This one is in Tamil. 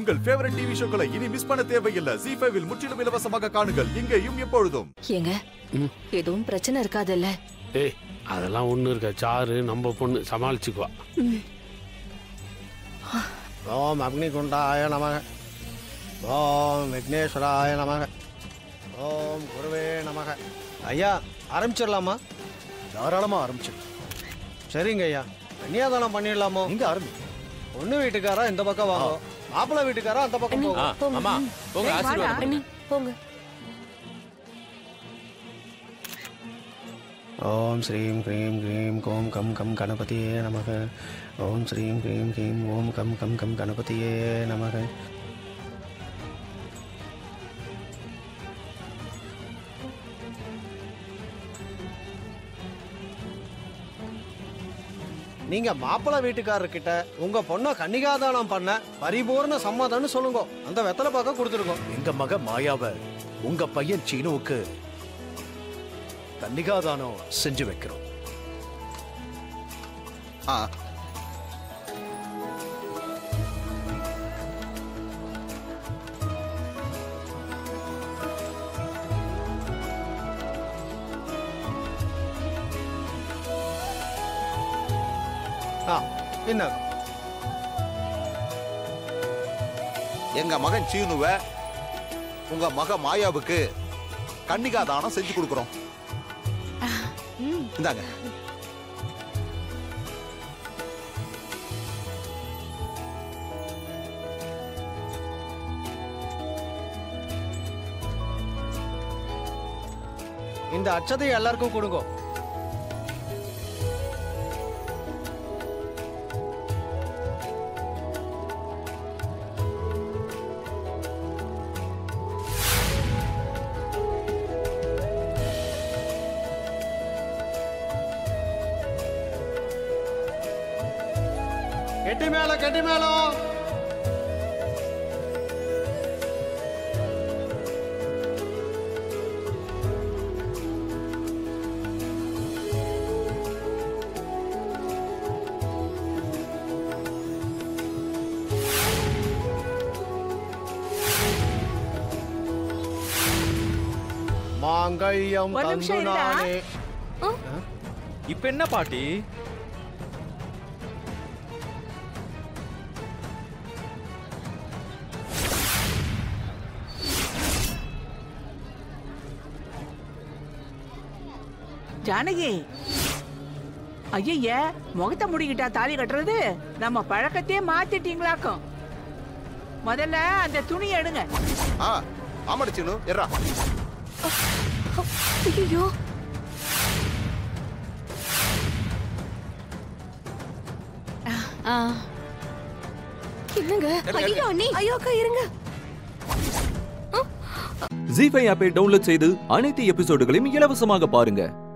உங்கள் ஃபேவரட் டிவி ஷோக்களை இனி மிஸ் பண்ண தேவையில்லை ஜி ஃபைவில் முற்றிலும் இலவசமாக காணுங்கள் இங்கேயும் எப்பொழுதும் ஏங்க எதுவும் பிரச்சனை இருக்காதுல்ல ஏய் அதெல்லாம் ஒன்றும் இருக்க சாரு நம்ம பொண்ணு சமாளிச்சுக்குவா ஓம் அக்னிகுண்டாய நமக ஓம் விக்னேஸ்வராய நமக ஓம் குருவே நமக ஐயா ஆரம்பிச்சிடலாமா தாராளமா ஆரம்பிச்சிடும் சரிங்க ஐயா கன்னியாதானம் பண்ணிடலாமோ இங்க ஆரம்பி பொண்ணு வீட்டுக்காரா இந்த பக்கம் வாங்க மாப்பிள்ளை வீட்டுக்காரா அந்த பக்கம் போகும் ஆமா போங்க ஆசீர்வாதம் அண்ணி போங்க ஓம் ஸ்ரீம் க்ரீம் க்ரீம் கோம் கம் கம் கணபதியே நமக ஓம் ஸ்ரீம் க்ரீம் க்ரீம் ஓம் கம் கம் கம் கணபதியே நமக நீங்க மாப்பிள்ளை வீட்டுக்காரர்கிட்ட உங்க பொண்ணை கன்னிகாதானம் பண்ண பரிபூர்ண சம்மதம்னு சொல்லுங்க அந்த வெத்தலை பார்க்க கொடுத்துருக்கோம் எங்க மக மாயாவ உங்க பையன் சீனுவுக்கு கன்னிகாதானம் செஞ்சு வைக்கிறோம் ஆ ஆ என்ன எங்க மகன் சீனுவ உங்க மக மாயாவுக்கு கன்னிகா தானம் செஞ்சு கொடுக்குறோம் இந்தாங்க இந்த அச்சதையை எல்லாருக்கும் கொடுங்க கெட்டி மேல கெட்டி மேலம் மாங்கல்யம் ஒரு நிமிஷம் தந்து இருடா. நானே இப்ப என்ன பாட்டி ஜானகி ஐய முகத்தை முடிக்கிட்டா தாலி கட்டுறது நம்ம பழக்கத்தையே மாத்திட்டீங்களாக்கும் முதல்ல அந்த துணியை எடுங்க ஆ ஆமாடி சீனு எறா ஐயோ என்னங்க ஐயோ அண்ணி ஐயோ அக்கா இருங்க ஜி ஃபைவ் ஆப்பை டவுன்லோட் செய்து அனைத்து எபிசோடுகளையும் இலவசமாக பாருங்க